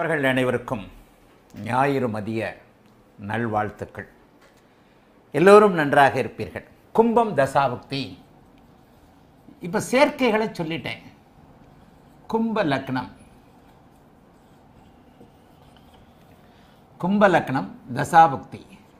மாணவர்கள் அனைவருக்கும் ஞாயிறு மதிய நல்வாழ்த்துக்கள் எல்லோரும் நன்றாக இருப்பீர்கள் கும்பம் தசாபுக்தி இப்போ சேர்க்கைகளை சொல்லிட்டேன் கும்ப லக்னம் கும்ப லக்னம் தசாபுக்தி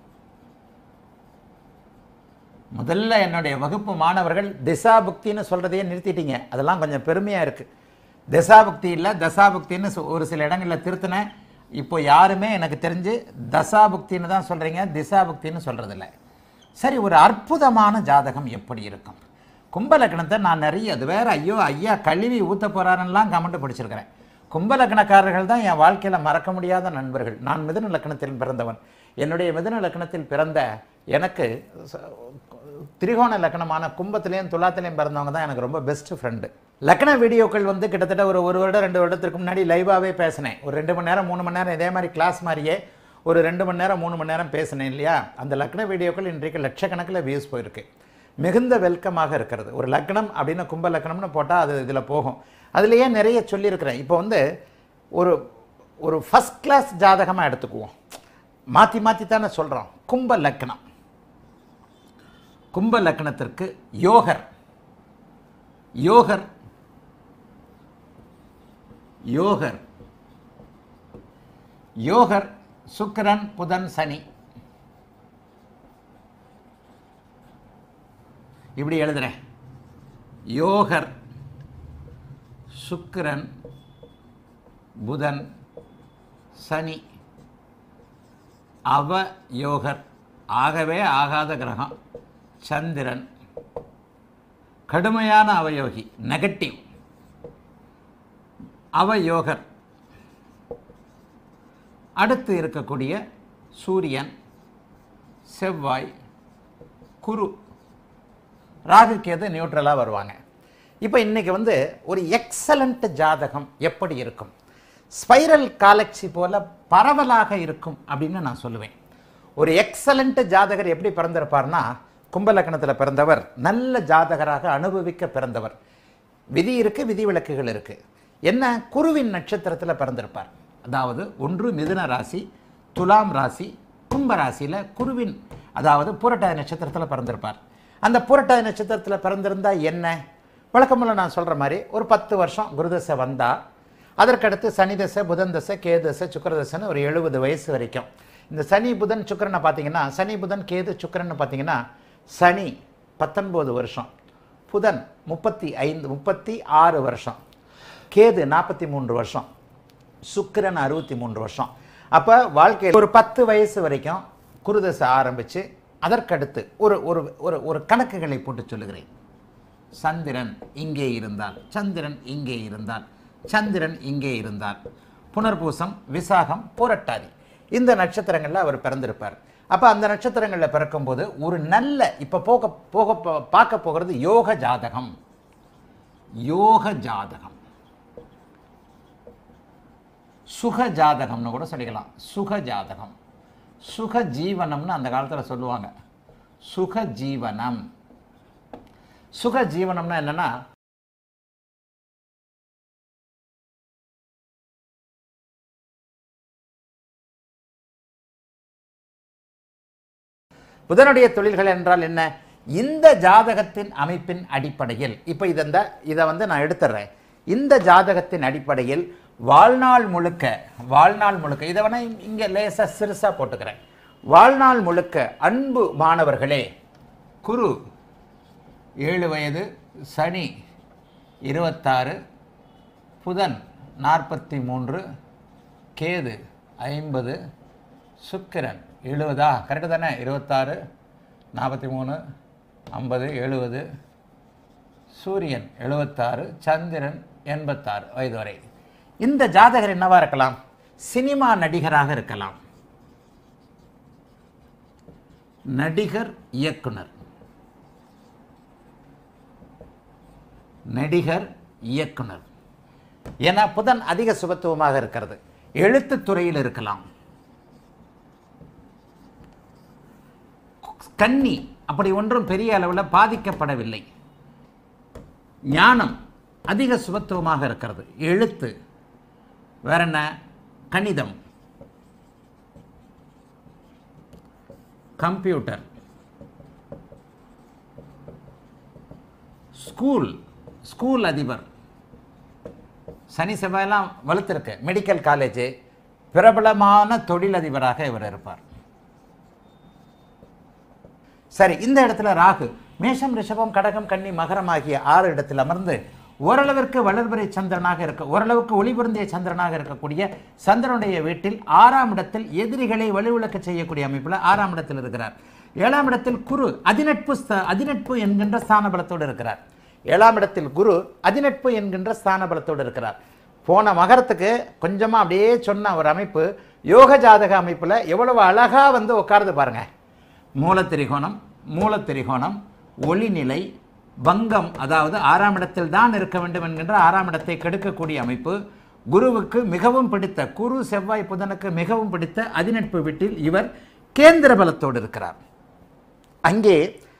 முதல்ல என்னுடைய வகுப்பு மாணவர்கள் திசாபுக்தின்னு சொல்கிறதையே நிறுத்திட்டீங்க அதெல்லாம் கொஞ்சம் பெருமையாக இருக்குது திசாபுக்தி இல்லை தசாபுக்தின்னு சொ- ஒரு சில இடங்களில் திருத்தினேன் இப்போ யாருமே எனக்கு தெரிஞ்சு தசாபுக்தின்னு தான் சொல்கிறீங்க திசாபுக்தின்னு சொல்கிறதில்ல சரி ஒரு அற்புதமான ஜாதகம் எப்படி இருக்கும் கும்பலக்கணத்தை நான் நிறைய அது வேற ஐயோ ஐயா கழுவி ஊற்ற போகிறாருன்னெலாம் கமெண்ட் படிச்சிருக்கிறேன் கும்பலக்கணக்காரர்கள் தான் என் வாழ்க்கையில் மறக்க முடியாத நண்பர்கள் நான் மிதுன லக்கணத்தில் பிறந்தவன் என்னுடைய மிதுன லக்கணத்தில் பிறந்த எனக்கு ச- திரிகோண லக்கணமான கும்பத்திலையும் துலாத்திலையும் பிறந்தவங்க தான் எனக்கு ரொம்ப பெஸ்ட் ஃப்ரெண்டு லக்கண வீடியோக்கள் வந்து கிட்டத்தட்ட ஒரு ஒரு வருடம் ரெண்டு வருடத்திற்கு முன்னாடி லைவாகவே பேசினேன் ஒரு ரெண்டு மணி நேரம் மூணு மணி நேரம் இதே மாதிரி கிளாஸ் மாதிரியே ஒரு ரெண்டு மணி நேரம் மூணு மணி நேரம் பேசினேன் இல்லையா அந்த லக்ன வீடியோக்கள் இன்றைக்கு லட்சக்கணக்கில் வியூஸ் போயிருக்கு மிகுந்த வெல்கமாக இருக்கிறது ஒரு லக்னம் அப்படின்னு கும்ப லக்னம்னு போட்டால் அது இதில் போகும் அதுலேயே நிறைய சொல்லியிருக்கிறேன் இப்போ வந்து ஒரு ஒரு ஃபஸ்ட் கிளாஸ் ஜாதகமாக எடுத்துக்குவோம் மாற்றி மாற்றி தானே சொல்கிறோம் கும்ப லக்னம் கும்ப லக்னத்திற்கு யோகர் யோகர் யோகர் யோகர் சுக்கிரன் புதன் சனி இப்படி எழுதுறேன் யோகர் சுக்கிரன் புதன் சனி அவ யோகர் ஆகவே ஆகாத கிரகம் சந்திரன் கடுமையான அவயோகி நெகட்டிவ் அவயோகர் அடுத்து இருக்கக்கூடிய சூரியன் செவ்வாய் குரு ராகு கேது நியூட்ரலாக வருவாங்க இப்போ இன்னைக்கு வந்து ஒரு எக்ஸலண்ட் ஜாதகம் எப்படி இருக்கும் ஸ்பைரல் காலக்சி போல பரவலாக இருக்கும் அப்படின்னு நான் சொல்லுவேன் ஒரு எக்ஸலண்ட் ஜாதகர் எப்படி பிறந்திருப்பார்னா கும்பலக்கணத்தில் பிறந்தவர் நல்ல ஜாதகராக அனுபவிக்க பிறந்தவர் விதி இருக்கு விதி விலக்குகள் இருக்கு என்ன குருவின் நட்சத்திரத்தில் பிறந்திருப்பார் அதாவது ஒன்று மிதுன ராசி துலாம் ராசி கும்ப ராசியில் குருவின் அதாவது பூரட்டாதி நட்சத்திரத்தில் பிறந்திருப்பார் அந்த பூரட்டாதி நட்சத்திரத்தில் பிறந்திருந்தா என்ன வழக்கம்போல நான் சொல்கிற மாதிரி ஒரு பத்து வருஷம் குருதசை வந்தா அதற்கடுத்து சனி தசை புதன் தசை கேது தசை சுக்கிர தசைன்னு ஒரு எழுபது வயசு வரைக்கும் இந்த சனி புதன் சுக்கிரனை பார்த்தீங்கன்னா சனி புதன் கேது சுக்கிரன்னு பார்த்தீங்கன்னா சனி பத்தொன்பது வருஷம் புதன் முப்பத்தி ஐந்து முப்பத்தி ஆறு வருஷம் கேது நாற்பத்தி மூன்று வருஷம் சுக்கிரன் அறுபத்தி மூன்று வருஷம் அப்போ வாழ்க்கையில் ஒரு பத்து வயசு வரைக்கும் குருதசை ஆரம்பித்து அதற்கடுத்து ஒரு ஒரு ஒரு ஒரு கணக்குகளை போட்டு சொல்லுகிறேன் சந்திரன் இங்கே இருந்தால் சந்திரன் இங்கே இருந்தால் சந்திரன் இங்கே இருந்தால் புனர்பூசம் விசாகம் புரட்டாதி இந்த நட்சத்திரங்களில் அவர் பிறந்திருப்பார் அப்போ அந்த நட்சத்திரங்களில் பிறக்கும்போது ஒரு நல்ல இப்போ போக போக போ- பார்க்க போகிறது யோக ஜாதகம் யோக ஜாதகம் சுக ஜாதகம்னு கூட சொல்லிக்கலாம் சுக ஜாதகம் சுக ஜீவனம்னு அந்த காலத்தில் சொல்லுவாங்க சுக ஜீவனம் சுக ஜீவனம்னா என்னன்னா புதனுடைய தொழில்கள் என்றால் என்ன இந்த ஜாதகத்தின் அமைப்பின் அடிப்படையில் இப்போ இதை இதை வந்து நான் எடுத்துடுறேன் இந்த ஜாதகத்தின் அடிப்படையில் வாழ்நாள் முழுக்க வாழ்நாள் முழுக்க இதை வேணா இங்கே லேசாக சிறுசாக போட்டுக்கிறேன் வாழ்நாள் முழுக்க அன்பு மாணவர்களே குரு ஏழு வயது சனி இருபத்தாறு புதன் நாற்பத்தி மூன்று கேது ஐம்பது சுக்கிரன் எழுபதா கரெக்டு தானே இருபத்தாறு நாற்பத்தி மூணு ஐம்பது எழுபது சூரியன் எழுபத்தாறு சந்திரன் எண்பத்தாறு வயது வரை இந்த ஜாதகர் என்னவா இருக்கலாம் சினிமா நடிகராக இருக்கலாம் நடிகர் இயக்குனர் நடிகர் இயக்குனர் ஏன்னா புதன் அதிக சுபத்துவமாக இருக்கிறது எழுத்துத் துறையில் இருக்கலாம் கன்னி அப்படி ஒன்றும் பெரிய அளவில் பாதிக்கப்படவில்லை ஞானம் அதிக சுபத்துவமாக இருக்கிறது எழுத்து வேற என்ன கணிதம் கம்ப்யூட்டர் ஸ்கூல் ஸ்கூல் அதிபர் சனி செவ்வாயெல்லாம் வலுத்திருக்கு மெடிக்கல் காலேஜ் பிரபலமான தொழிலதிபராக இவர் இருப்பார் சரி இந்த இடத்துல ராகு மேஷம் ரிஷபம் கடகம் கன்னி மகரம் ஆகிய ஆறு இடத்தில் அமர்ந்து ஓரளவிற்கு வளர்பிறை சந்திரனாக இருக்க ஓரளவுக்கு ஒளிபுருந்திய சந்திரனாக இருக்கக்கூடிய சந்திரனுடைய வீட்டில் ஆறாம் இடத்தில் எதிரிகளை வலுவிழக்க செய்யக்கூடிய அமைப்பில் ஆறாம் இடத்தில் இருக்கிறார் ஏழாம் இடத்தில் குரு அதிநட்பு ஸ்த- அதிநட்பு என்கின்ற ஸ்தான பலத்தோடு இருக்கிறார் ஏழாம் இடத்தில் குரு அதிநட்பு என்கின்ற ஸ்தான பலத்தோடு இருக்கிறார் போன மகரத்துக்கு கொஞ்சமாக அப்படியே சொன்ன ஒரு அமைப்பு யோக ஜாதக அமைப்பில் எவ்வளவு அழகாக வந்து உட்காருது பாருங்க மூலத்திரிகோணம் மூலத்திரிகோணம் ஒளிநிலை பங்கம் அதாவது ஆறாம் இடத்தில் தான் இருக்க வேண்டும் என்கின்ற ஆறாம் இடத்தை கெடுக்கக்கூடிய அமைப்பு குருவுக்கு மிகவும் பிடித்த குரு செவ்வாய் புதனுக்கு மிகவும் பிடித்த அதிநட்பு வீட்டில் இவர் கேந்திர பலத்தோடு இருக்கிறார் அங்கே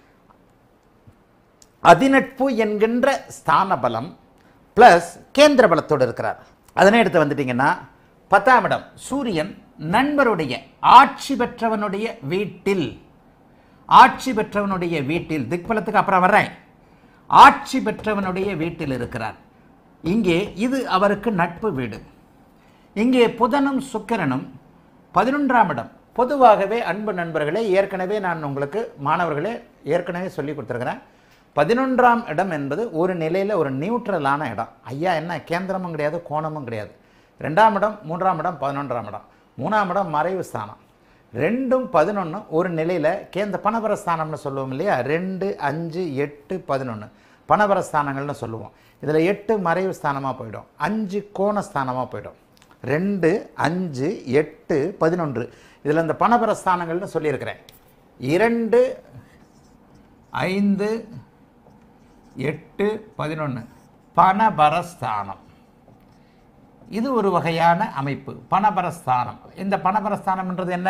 அதிநட்பு என்கின்ற ஸ்தான பலம் ப்ளஸ் கேந்திர பலத்தோடு இருக்கிறார் அதனை எடுத்து வந்துட்டீங்கன்னா பத்தாம் இடம் சூரியன் நண்பருடைய ஆட்சி பெற்றவனுடைய வீட்டில் ஆட்சி பெற்றவனுடைய வீட்டில் திக்பலத்துக்கு அப்புறம் வர்றேன் ஆட்சி பெற்றவனுடைய வீட்டில் இருக்கிறார் இங்கே இது அவருக்கு நட்பு வீடு இங்கே புதனும் சுக்கிரனும் பதினொன்றாம் இடம் பொதுவாகவே அன்பு நண்பர்களே ஏற்கனவே நான் உங்களுக்கு மாணவர்களே ஏற்கனவே சொல்லி கொடுத்துருக்கிறேன் பதினொன்றாம் இடம் என்பது ஒரு நிலையில் ஒரு நியூட்ரலான இடம் ஐயா என்ன கேந்திரமும் கிடையாது கோணமும் கிடையாது ரெண்டாம் இடம் மூன்றாம் இடம் பதினொன்றாம் இடம் மூணாம் இடம் மறைவு ஸ்தானம் ரெண்டும் பதினொன்று ஒரு நிலையில் கேந்திர பணபர ஸ்தானம்னு சொல்லுவோம் இல்லையா ரெண்டு அஞ்சு எட்டு பதினொன்று பணபர ஸ்தானங்கள்னு சொல்லுவோம் இதில் எட்டு மறைவு ஸ்தானமாக போயிடும் அஞ்சு கோண ஸ்தானமாக போயிடும் ரெண்டு அஞ்சு எட்டு பதினொன்று இதில் இந்த பணபர ஸ்தானங்கள்னு சொல்லியிருக்கிறேன் இரண்டு ஐந்து எட்டு பதினொன்று பணபரஸ்தானம் இது ஒரு வகையான அமைப்பு பணபரஸ்தானம் இந்த பணபரஸ்தானம்ன்றது என்ன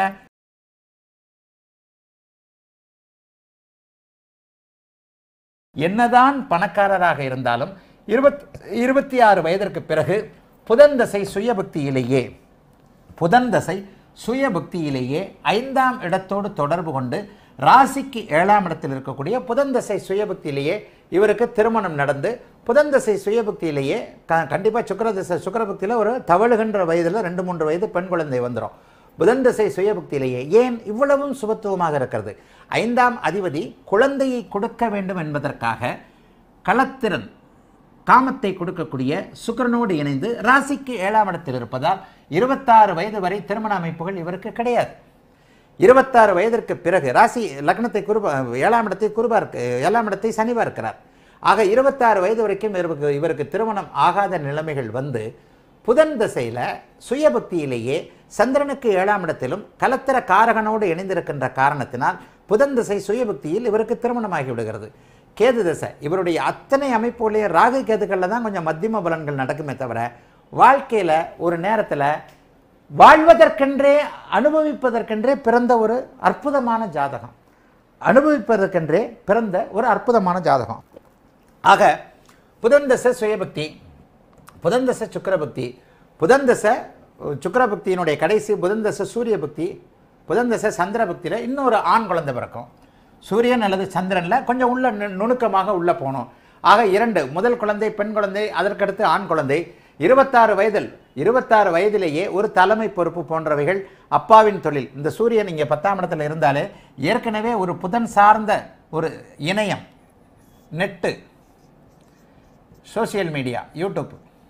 என்னதான் பணக்காரராக இருந்தாலும் இருபத் இருபத்தி ஆறு வயதிற்கு பிறகு புதன் தசை சுயபக்தியிலேயே புதன் தசை சுயபக்தியிலேயே ஐந்தாம் இடத்தோடு தொடர்பு கொண்டு ராசிக்கு ஏழாம் இடத்தில் இருக்கக்கூடிய புதன் தசை சுயபக்தியிலேயே இவருக்கு திருமணம் நடந்து புதன் தசை சுயபக்தியிலேயே க கண்டிப்பாக சுக்கர தசை சுக்கரபக்தியில் ஒரு தவழுகின்ற வயதில் ரெண்டு மூன்று வயது பெண் குழந்தை வந்துடும் புதன் தசை சுயபக்தியிலேயே ஏன் இவ்வளவும் சுபத்துவமாக இருக்கிறது ஐந்தாம் அதிபதி குழந்தையை கொடுக்க வேண்டும் என்பதற்காக களத்திறன் காமத்தை கொடுக்கக்கூடிய சுக்கிரனோடு இணைந்து ராசிக்கு ஏழாம் இடத்தில் இருப்பதால் இருபத்தாறு வயது வரை திருமண அமைப்புகள் இவருக்கு கிடையாது இருபத்தாறு வயதிற்கு பிறகு ராசி லக்னத்தை குருபா ஏழாம் இடத்தை குருபா இருக்கு ஏழாம் இடத்தை சனிவா இருக்கிறார் ஆக இருபத்தாறு வயது வரைக்கும் இவருக்கு இவருக்கு திருமணம் ஆகாத நிலைமைகள் வந்து புதன் திசையில் சுயபக்தியிலேயே சந்திரனுக்கு ஏழாம் இடத்திலும் கலத்திர காரகனோடு இணைந்திருக்கின்ற காரணத்தினால் புதன் திசை சுயபக்தியில் இவருக்கு திருமணமாகி விடுகிறது கேது திசை இவருடைய அத்தனை அமைப்புகளையும் ராகு கேதுகளில் தான் கொஞ்சம் மத்தியம பலன்கள் நடக்குமே தவிர வாழ்க்கையில் ஒரு நேரத்தில் வாழ்வதற்கென்றே அனுபவிப்பதற்கென்றே பிறந்த ஒரு அற்புதமான ஜாதகம் அனுபவிப்பதற்கென்றே பிறந்த ஒரு அற்புதமான ஜாதகம் ஆக புதன் தசை சுயபக்தி புதன் தசை சுக்கரபக்தி புதன் தசை சுக்கரபக்தியினுடைய கடைசி புதன் தசை சூரிய பக்தி புதன் தசை சந்திர பக்தியில் இன்னொரு ஆண் குழந்தை பிறக்கும் சூரியன் அல்லது சந்திரனில் கொஞ்சம் உள்ள நு- நுணுக்கமாக உள்ளே போகணும் ஆக இரண்டு முதல் குழந்தை பெண் குழந்தை அதற்கடுத்து ஆண் குழந்தை இருபத்தாறு வயதில் இருபத்தாறு வயதிலேயே ஒரு தலைமை பொறுப்பு போன்றவைகள் அப்பாவின் தொழில் இந்த சூரியன் இங்கே பத்தாம் இடத்துல இருந்தாலே ஏற்கனவே ஒரு புதன் சார்ந்த ஒரு இணையம் நெட்டு சோஷியல் மீடியா யூடியூப்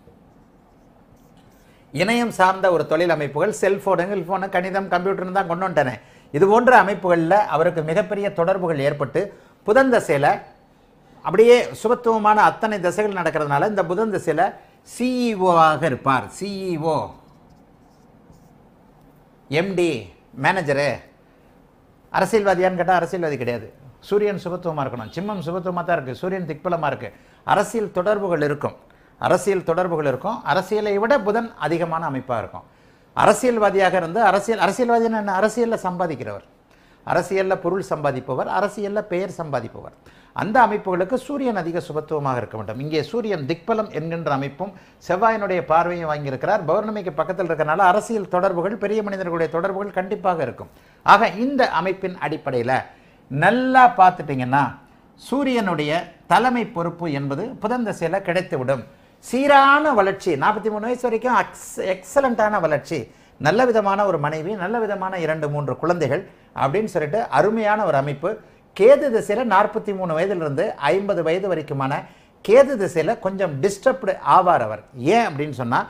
இணையம் சார்ந்த ஒரு தொழில் அமைப்புகள் செல்ஃபோனு கில்ஃபோனு கணிதம் கம்ப்யூட்டர்னு தான் கொண்டு வந்துட்டேனே இது போன்ற அமைப்புகளில் அவருக்கு மிகப்பெரிய தொடர்புகள் ஏற்பட்டு புதன் தசையில் அப்படியே சுபத்துவமான அத்தனை தசைகள் நடக்கிறதுனால இந்த புதன் தசையில் சிஇஓவாக இருப்பார் சிஇஓ எம்டி மேனேஜரு அரசியல்வாதியான்னு கேட்டால் அரசியல்வாதி கிடையாது சூரியன் சுபத்துவமாக இருக்கணும் சிம்மம் சுபத்துவமாக தான் இருக்குது சூரியன் திக்பலமாக இருக்குது அரசியல் தொடர்புகள் இருக்கும் அரசியல் தொடர்புகள் இருக்கும் அரசியலை விட புதன் அதிகமான அமைப்பாக இருக்கும் அரசியல்வாதியாக இருந்து அரசியல் அரசியல்வாதின்னு என்ன அரசியலில் சம்பாதிக்கிறவர் அரசியலில் பொருள் சம்பாதிப்பவர் அரசியலில் பெயர் சம்பாதிப்பவர் அந்த அமைப்புகளுக்கு சூரியன் அதிக சுபத்துவமாக இருக்க வேண்டும் இங்கே சூரியன் திக்பலம் என்கின்ற அமைப்பும் செவ்வாயினுடைய பார்வையும் வாங்கியிருக்கிறார் பௌர்ணமிக்கு பக்கத்தில் இருக்கறனால அரசியல் தொடர்புகள் பெரிய மனிதர்களுடைய தொடர்புகள் கண்டிப்பாக இருக்கும் ஆக இந்த அமைப்பின் அடிப்படையில் நல்லா பார்த்துட்டிங்கன்னா சூரியனுடைய தலைமை பொறுப்பு என்பது புதன் திசையில் கிடைத்துவிடும் சீரான வளர்ச்சி நாற்பத்தி மூணு வயசு வரைக்கும் எக்ஸ் எக்ஸலண்ட்டான வளர்ச்சி நல்ல விதமான ஒரு மனைவி நல்ல விதமான இரண்டு மூன்று குழந்தைகள் அப்படின்னு சொல்லிட்டு அருமையான ஒரு அமைப்பு கேது திசையில் நாற்பத்தி மூணு வயதிலிருந்து ஐம்பது வயது வரைக்குமான கேது திசையில் கொஞ்சம் டிஸ்டர்ப்டு ஆவார் அவர் ஏன் அப்படின்னு சொன்னால்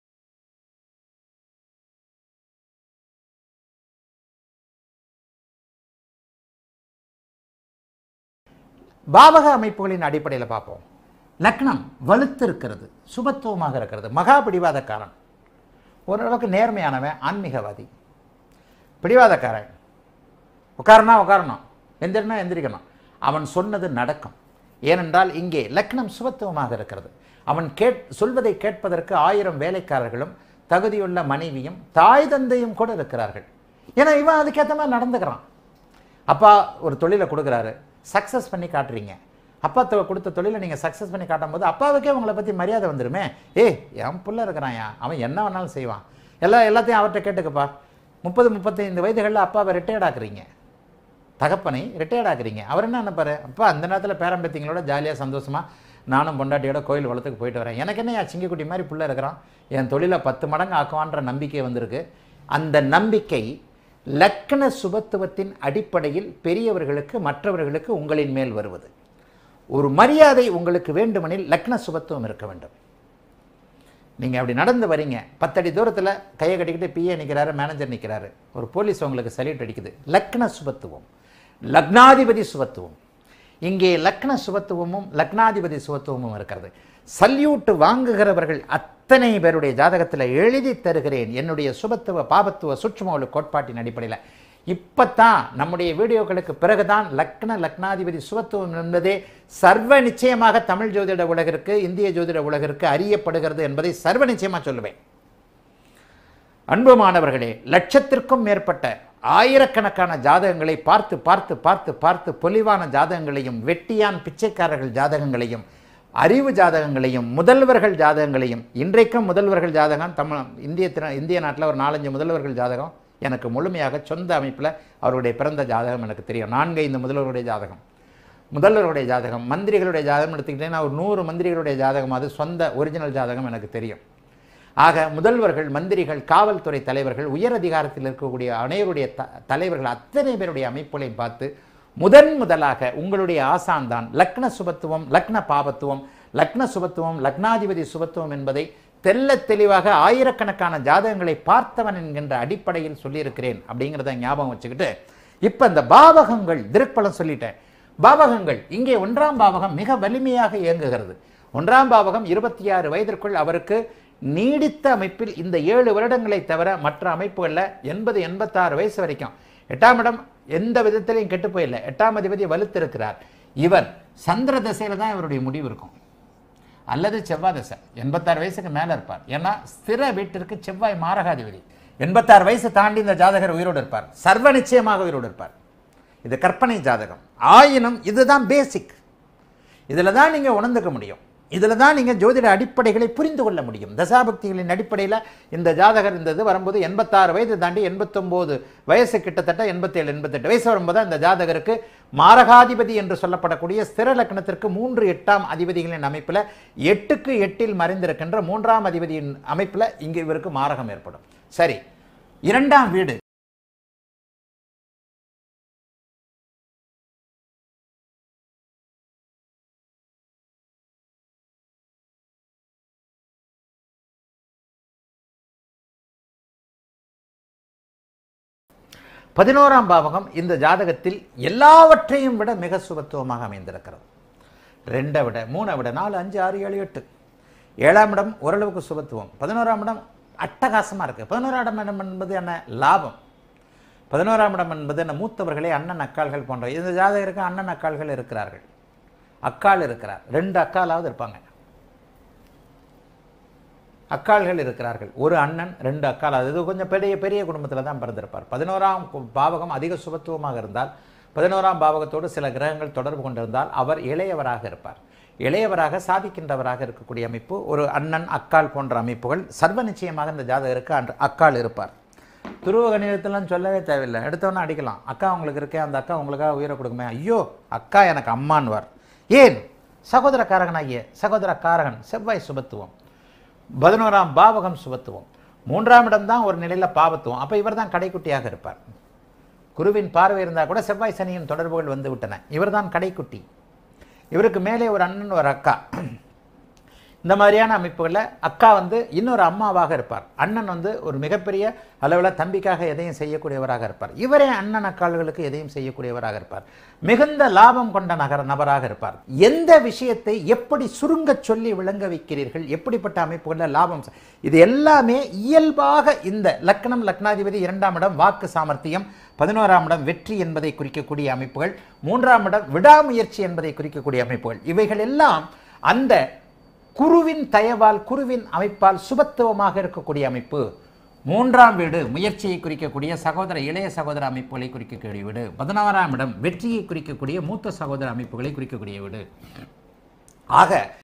பாவக அமைப்புகளின் அடிப்படையில் பார்ப்போம் லக்னம் வலுத்து இருக்கிறது சுபத்துவமாக இருக்கிறது மகா பிடிவாதக்காரன் ஓரளவுக்கு நேர்மையானவன் ஆன்மீகவாதி பிடிவாதக்காரன் உட்காரனா உட்காரணும் எந்திரனா எந்திரிக்கணும் அவன் சொன்னது நடக்கும் ஏனென்றால் இங்கே லக்னம் சுபத்துவமாக இருக்கிறது அவன் கேட் சொல்வதை கேட்பதற்கு ஆயிரம் வேலைக்காரர்களும் தகுதியுள்ள மனைவியும் தாய் தந்தையும் கூட இருக்கிறார்கள் ஏன்னா இவன் அதுக்கேற்ற மாதிரி நடந்துக்கிறான் அப்பா ஒரு தொழிலை கொடுக்குறாரு சக்ஸஸ் பண்ணி காட்டுறீங்க அப்பா தொ- கொடுத்த தொழிலை நீங்கள் சக்ஸஸ் பண்ணி காட்டும் போது அப்பாவுக்கே உங்களை பற்றி மரியாதை வந்துருமே ஏய் என் புள்ள இருக்கிறான்யா அவன் என்ன வேணாலும் செய்வான் எல்லா எல்லாத்தையும் அவர்கிட்ட கேட்டுக்கப்பா முப்பது முப்பத்தைந்து வயதுகளில் அப்பாவை ரிட்டையர்ட் ஆக்குறீங்க தகப்பனை ரிட்டையர்ட் ஆக்குறீங்க அவர் என்ன நினைப்பாரு அப்பா அந்த நேரத்தில் பேரம்பேத்திங்களோட ஜாலியாக சந்தோஷமாக நானும் பொண்டாட்டியோட கோயில் வளத்துக்கு போயிட்டு வரேன் எனக்கு என்ன என் சிங்கக்குட்டி மாதிரி புள்ள இருக்கிறான் என் தொழிலை பத்து மடங்கு ஆக்குவான்ற நம்பிக்கை வந்திருக்கு அந்த நம்பிக்கை லக்கண சுபத்துவத்தின் அடிப்படையில் பெரியவர்களுக்கு மற்றவர்களுக்கு உங்களின் மேல் வருவது ஒரு மரியாதை உங்களுக்கு வேண்டுமெனில் லக்ன சுபத்துவம் இருக்க வேண்டும் நீங்கள் அப்படி நடந்து வரீங்க பத்தடி தூரத்தில் கையை கட்டிக்கிட்டு பிஏ நிற்கிறாரு மேனேஜர் நிற்கிறாரு ஒரு போலீஸ் உங்களுக்கு சல்யூட் அடிக்குது லக்ன சுபத்துவம் லக்னாதிபதி சுபத்துவம் இங்கே லக்ன சுபத்துவமும் லக்னாதிபதி சுபத்துவமும் இருக்கிறது சல்யூட் வாங்குகிறவர்கள் அத்தனை பேருடைய ஜாதகத்தில் எழுதி தருகிறேன் என்னுடைய சுபத்துவ பாபத்துவ சுற்றுமொழி கோட்பாட்டின் அடிப்படையில் இப்பத்தான் நம்முடைய வீடியோக்களுக்கு பிறகுதான் லக்ன லக்னாதிபதி சுபத்துவம் என்பதே சர்வ நிச்சயமாக தமிழ் ஜோதிட உலகிற்கு இந்திய ஜோதிட உலகிற்கு அறியப்படுகிறது என்பதை சர்வ நிச்சயமாக சொல்லுவேன் அன்பு மாணவர்களே லட்சத்திற்கும் மேற்பட்ட ஆயிரக்கணக்கான ஜாதகங்களை பார்த்து பார்த்து பார்த்து பார்த்து பொலிவான ஜாதகங்களையும் வெட்டியான் பிச்சைக்காரர்கள் ஜாதகங்களையும் அறிவு ஜாதகங்களையும் முதல்வர்கள் ஜாதகங்களையும் இன்றைக்கும் முதல்வர்கள் ஜாதகம் தமிழ் இந்திய திற- இந்திய நாட்டில் ஒரு நாலஞ்சு முதல்வர்கள் ஜாதகம் எனக்கு முழுமையாக சொந்த அமைப்பில் அவருடைய பிறந்த ஜாதகம் எனக்கு தெரியும் நான்கு ஐந்து முதல்வருடைய ஜாதகம் முதல்வருடைய ஜாதகம் மந்திரிகளுடைய ஜாதகம் எடுத்துக்கிட்டேன்னா ஒரு நூறு மந்திரிகளுடைய ஜாதகம் அது சொந்த ஒரிஜினல் ஜாதகம் எனக்கு தெரியும் ஆக முதல்வர்கள் மந்திரிகள் காவல்துறை தலைவர்கள் உயர் அதிகாரத்தில் இருக்கக்கூடிய அனைவருடைய த தலைவர்கள் அத்தனை பேருடைய அமைப்புகளையும் பார்த்து முதன் முதலாக உங்களுடைய ஆசான் தான் லக்ன சுபத்துவம் லக்ன பாபத்துவம் லக்ன சுபத்துவம் லக்னாதிபதி சுபத்துவம் என்பதை தெள்ளத் தெளிவாக ஆயிரக்கணக்கான ஜாதகங்களை பார்த்தவன் என்கின்ற அடிப்படையில் சொல்லியிருக்கிறேன் அப்படிங்கிறத ஞாபகம் வச்சுக்கிட்டு இப்போ இந்த பாவகங்கள் திருப்பலம் சொல்லிட்டேன் பாவகங்கள் இங்கே ஒன்றாம் பாவகம் மிக வலிமையாக இயங்குகிறது ஒன்றாம் பாவகம் இருபத்தி ஆறு வயதிற்குள் அவருக்கு நீடித்த அமைப்பில் இந்த ஏழு வருடங்களை தவிர மற்ற அமைப்புகளில் எண்பது எண்பத்தாறு வயசு வரைக்கும் எட்டாம் இடம் எந்த விதத்திலையும் கெட்டு போயில்லை எட்டாம் அதிபதி வலுத்திருக்கிறார் இவர் சந்திர தசையில் தான் இவருடைய முடிவு இருக்கும் அல்லது செவ்வாய் தசை எண்பத்தாறு வயசுக்கு மேலே இருப்பார் ஏன்னா ஸ்திர வீட்டிற்கு செவ்வாய் மாரகாதிபதி எண்பத்தாறு வயசு தாண்டி இந்த ஜாதகர் உயிரோடு இருப்பார் சர்வ நிச்சயமாக உயிரோடு இருப்பார் இது கற்பனை ஜாதகம் ஆயினும் இதுதான் பேசிக் இதில் தான் நீங்கள் உணர்ந்துக்க முடியும் இதில் தான் நீங்கள் ஜோதிட அடிப்படைகளை புரிந்து கொள்ள முடியும் தசாபக்திகளின் அடிப்படையில் இந்த ஜாதகர் இந்த இது வரும்போது எண்பத்தாறு வயது தாண்டி எண்பத்தொம்போது வயசு கிட்டத்தட்ட எண்பத்தேழு எண்பத்தெட்டு வயசு வரும்போது இந்த ஜாதகருக்கு மாரகாதிபதி என்று சொல்லப்படக்கூடிய ஸ்திர லக்னத்திற்கு மூன்று எட்டாம் அதிபதிகளின் அமைப்பில் எட்டுக்கு எட்டில் மறைந்திருக்கின்ற மூன்றாம் அதிபதியின் அமைப்பில் இங்கே இவருக்கு மாரகம் ஏற்படும் சரி இரண்டாம் வீடு பதினோராம் பாவகம் இந்த ஜாதகத்தில் எல்லாவற்றையும் விட மிக சுபத்துவமாக அமைந்திருக்கிறது ரெண்டை விட மூணை விட நாலு அஞ்சு ஆறு ஏழு எட்டு ஏழாம் இடம் ஓரளவுக்கு சுபத்துவம் பதினோராம் இடம் அட்டகாசமாக இருக்குது பதினோராம் இடம் என்பது என்ன லாபம் பதினோராம் இடம் என்பது என்ன மூத்தவர்களே அண்ணன் அக்காள்கள் போன்ற இந்த ஜாதகருக்கு அண்ணன் அக்காள்கள் இருக்கிறார்கள் அக்காள் இருக்கிறார் ரெண்டு அக்காலாவது இருப்பாங்க அக்காள்கள் இருக்கிறார்கள் ஒரு அண்ணன் ரெண்டு அக்காள் அது கொஞ்சம் பெரிய பெரிய குடும்பத்தில் தான் பிறந்திருப்பார் பதினோராம் கு- பாவகம் அதிக சுபத்துவமாக இருந்தால் பதினோராம் பாவகத்தோடு சில கிரகங்கள் தொடர்பு கொண்டிருந்தால் அவர் இளையவராக இருப்பார் இளையவராக சாதிக்கின்றவராக இருக்கக்கூடிய அமைப்பு ஒரு அண்ணன் அக்காள் போன்ற அமைப்புகள் சர்வ நிச்சயமாக இந்த ஜாதகருக்கு அன்று அக்காள் இருப்பார் துருவ கணிதத்திலாம் சொல்லவே தேவையில்லை எடுத்தவொன்னே அடிக்கலாம் அக்கா உங்களுக்கு இருக்கே அந்த அக்கா உங்களுக்காக உயிரை கொடுக்குமே ஐயோ அக்கா எனக்கு அம்மான்வார் ஏன் சகோதரக்காரகனாகிய சகோதரக்காரகன் செவ்வாய் சுபத்துவம் பதினோராம் பாவகம் சுபத்துவம் மூன்றாம் இடம் தான் ஒரு நிலையில் பாவத்துவம் அப்போ இவர் தான் கடைக்குட்டியாக இருப்பார் குருவின் பார்வை இருந்தால் கூட செவ்வாய் சனியின் தொடர்புகள் வந்து விட்டன இவர்தான் கடைக்குட்டி இவருக்கு மேலே ஒரு அண்ணன் ஒரு அக்கா இந்த மாதிரியான அமைப்புகளில் அக்கா வந்து இன்னொரு அம்மாவாக இருப்பார் அண்ணன் வந்து ஒரு மிகப்பெரிய அளவில் தம்பிக்காக எதையும் செய்யக்கூடியவராக இருப்பார் இவரே அண்ணன் அக்காள்களுக்கு எதையும் செய்யக்கூடியவராக இருப்பார் மிகுந்த லாபம் கொண்ட நகர நபராக இருப்பார் எந்த விஷயத்தை எப்படி சுருங்கச் சொல்லி விளங்க வைக்கிறீர்கள் எப்படிப்பட்ட அமைப்புகளில் லாபம் ச- இது எல்லாமே இயல்பாக இந்த லக்னம் லக்னாதிபதி இரண்டாம் இடம் வாக்கு சாமர்த்தியம் பதினோராம் இடம் வெற்றி என்பதை குறிக்கக்கூடிய அமைப்புகள் மூன்றாம் இடம் விடாமுயற்சி என்பதை குறிக்கக்கூடிய அமைப்புகள் இவைகள் எல்லாம் அந்த குருவின் தயவால் குருவின் அமைப்பால் சுபத்துவமாக இருக்கக்கூடிய அமைப்பு மூன்றாம் வீடு முயற்சியை குறிக்கக்கூடிய சகோதர இளைய சகோதர அமைப்புகளை குறிக்கக்கூடிய வீடு பதினாறாம் இடம் வெற்றியை குறிக்கக்கூடிய மூத்த சகோதர அமைப்புகளை குறிக்கக்கூடிய வீடு ஆக